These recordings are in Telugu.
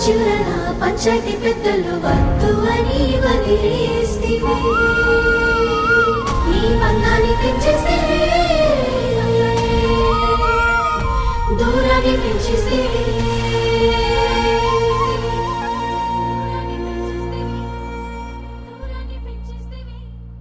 చివరన పంచాయతీ పెద్దలు వద్దు అని వదిలేస్తివి ఈ బంధాన్ని పెంచేస్తేవి దూరాన్ని పెంచేస్తేవి దూరాన్ని పెంచేస్తేవి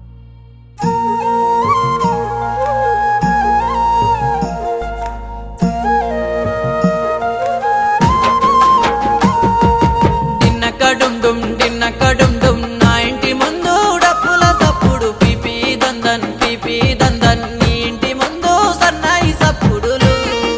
డిన్న కడుం డుమ్ డిన్న కడుం డుమ్ నా ఇంటి ముందు డప్పుల సప్పుడు పిపి దందన్ పిపి దందన్ నీ ఇంటి ముందు సన్నాయి సప్పుడులు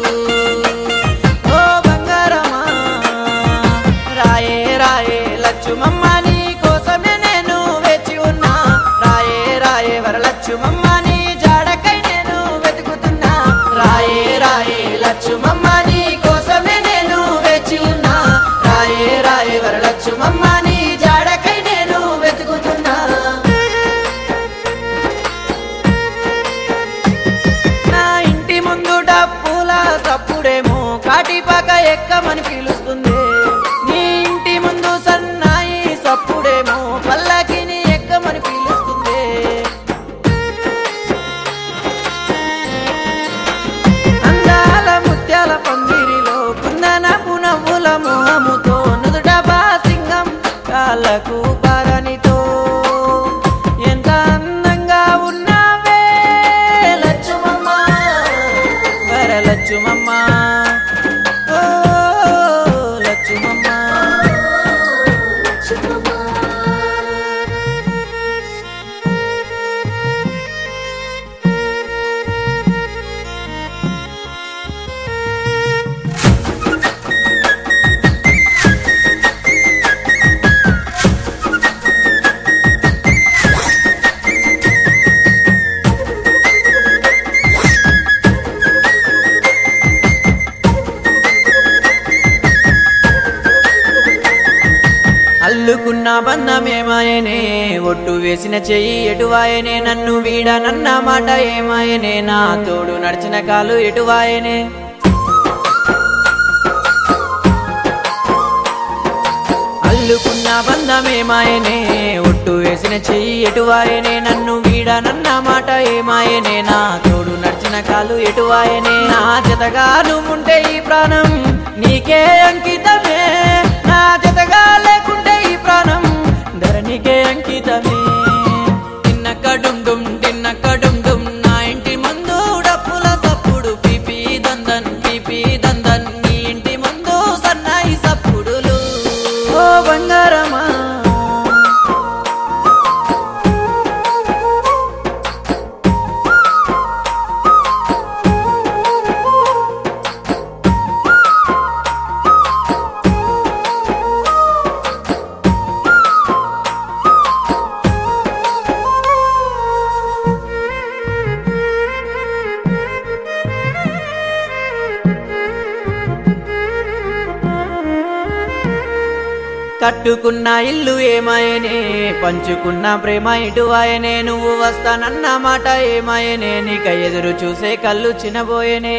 ఓ బంగారమా రాయే రాయే లచ్చుమమ్మ నీ కోసమే నేను వేచి ఉన్నా రాయే రాయే వరలచ్చుమమ్మ నీ జాడకై నేను వెతుకుతున్నా రాయే రాయే లచ్చుమమ్మ నీ కోసమే నేను వేచి ఉన్నా రాయే రాయే వరలచ్చుమమ్మ నీ జాడకై నేను వెతుకుతున్నా నా ఇంటి ముందు డప్పుల సప్పుడేమో కాటిపాక ఎక్కమని పిలుస్తుంది నీ ఇంటి ముందు సన్నాయి సప్పుడేమో పల్లకిని ఎక్కమని పిలుస్తుంది అందాల ముత్యాల పందిరిలో కుందనపు నవ్వుల మోహముతో నుదుట బాసింగం కాళ్ళకు పారనితో ఎంత అందంగా ఉన్నావే లచ్చుమమ్మ వరలచ్చుమమ్మ ఓ లచ్చుమమ్మ అల్లుకున్న బంధమేమాయనే ఒట్టు వేసిన చెయ్యి ఎటువాయనే నన్ను వీడనన్న మాట ఏమాయనే నా తోడు నడిచిన కాలు ఎటువాయనే అల్లుకున్న బంధమేమాయనే ఒట్టు వేసిన చెయ్యి ఎటువాయనే నన్ను వీడనన్న మాట ఏమాయనే నా తోడు నడిచిన కాలు ఎటువాయనే నా జతగా నువ్వుంటే ఈ ప్రాణం నీకే అంకితమే నా జతగా లేకుంటే ఈ ప్రాణం ధరణికే అంకితమే తిన్న కడుం డుమ్ తిన్న కడుం డుమ్ నా ఇంటి ముందు డప్పుల సప్పుడు పిపి దందన్ పిపి దందన్ నీ ఇంటి ముందు సన్నాయి సప్పుడులు ఓ బంగారమా కట్టుకున్న ఇల్లు ఏమాయనే పంచుకున్న ప్రేమ ఇటువాయనే నువ్వు వస్తానన్న మాట ఏమాయనే నీక ఎదురు చూసే కళ్ళు చినబోయనే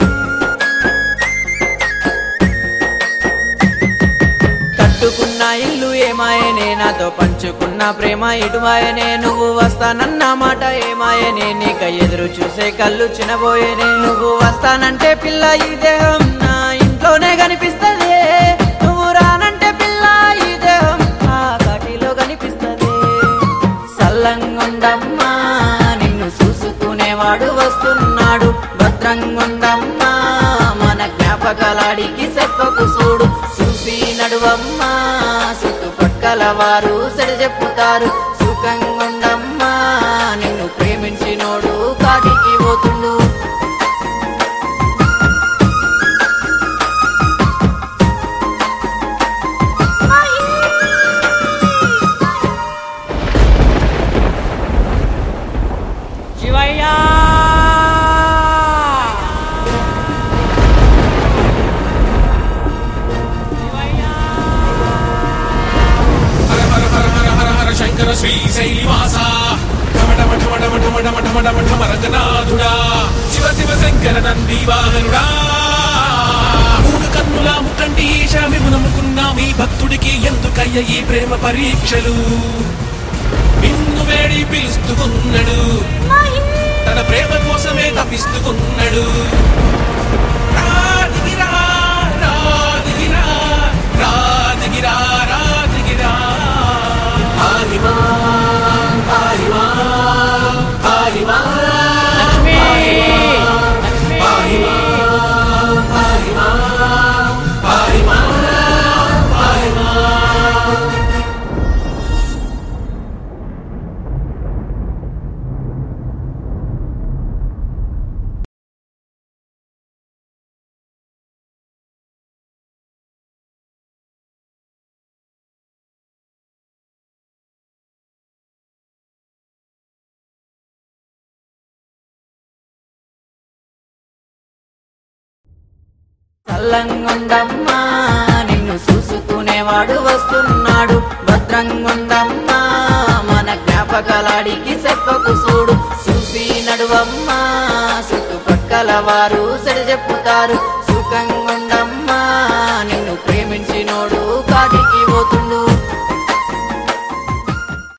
కట్టుకున్న ఇల్లు ఏమాయనే నాతో పంచుకున్న ప్రేమ ఇటువాయనే నువ్వు వస్తానన్న మాట ఏమాయనే నీక ఎదురు చూసే కళ్ళు చినబోయనే నువ్వు వస్తానంటే పిల్ల ఈ దేహం నా ఇంట్లోనే కనిపిస్తదే నువ్వు రానంటే పిల్ల ఈ దేహం ఆ కాటిలో కనిపిస్తదే సల్లంగుండమ్మా నిన్ను చూసుకునేవాడు వస్తున్నాడు భద్రంగుండమ్మా మన జ్ఞాపకాలాడికి చెప్పకు చూడు చూసి నడువమ్మా చుట్టుపక్కల వారు సరి చెప్పుతారు సుఖంగుండమ్మా నిన్ను ప్రేమించినోడు కాటికి పోతుండు శివయ్య హర హర హర హర హర హర శంకర శ్రీ శైలివాస ఠమఠమఠమఠమఠమఠమఠమఠమరగనాథుడా శివ శివ శంకర నంది వాహనుడా మూడు కన్నుల ముక్కంటి ఈశామి నమ్ముకున్నా మీ తప్పవయ్య ఈ ప్రేమ పరీక్షలు నిన్ను వేడి పిలుస్తుకున్నాడు తన ప్రేమ కోసమే తప్పిస్తుకున్నాడు రా దిగిరా, రా దిగిరా, రా దిగిరా, రా దిగిరా. పాహిమా, పాహిమా, పాహిమా, పాహిమా, పాహిమా, పాహిమా, పాహిమా. చల్లంగుండమ్మా నిన్ను చూసుకునేవాడు వస్తున్నాడు భద్రంగుండమ్మా మన జ్ఞాపకలాడికి చెప్పకు చూడు చూసి నడువమ్మా చుట్టుపక్కల వారు సరి చెప్పుతారు సుఖంగుండమ్మా నిన్ను ప్రేమించినోడు కాటికి పోతుండు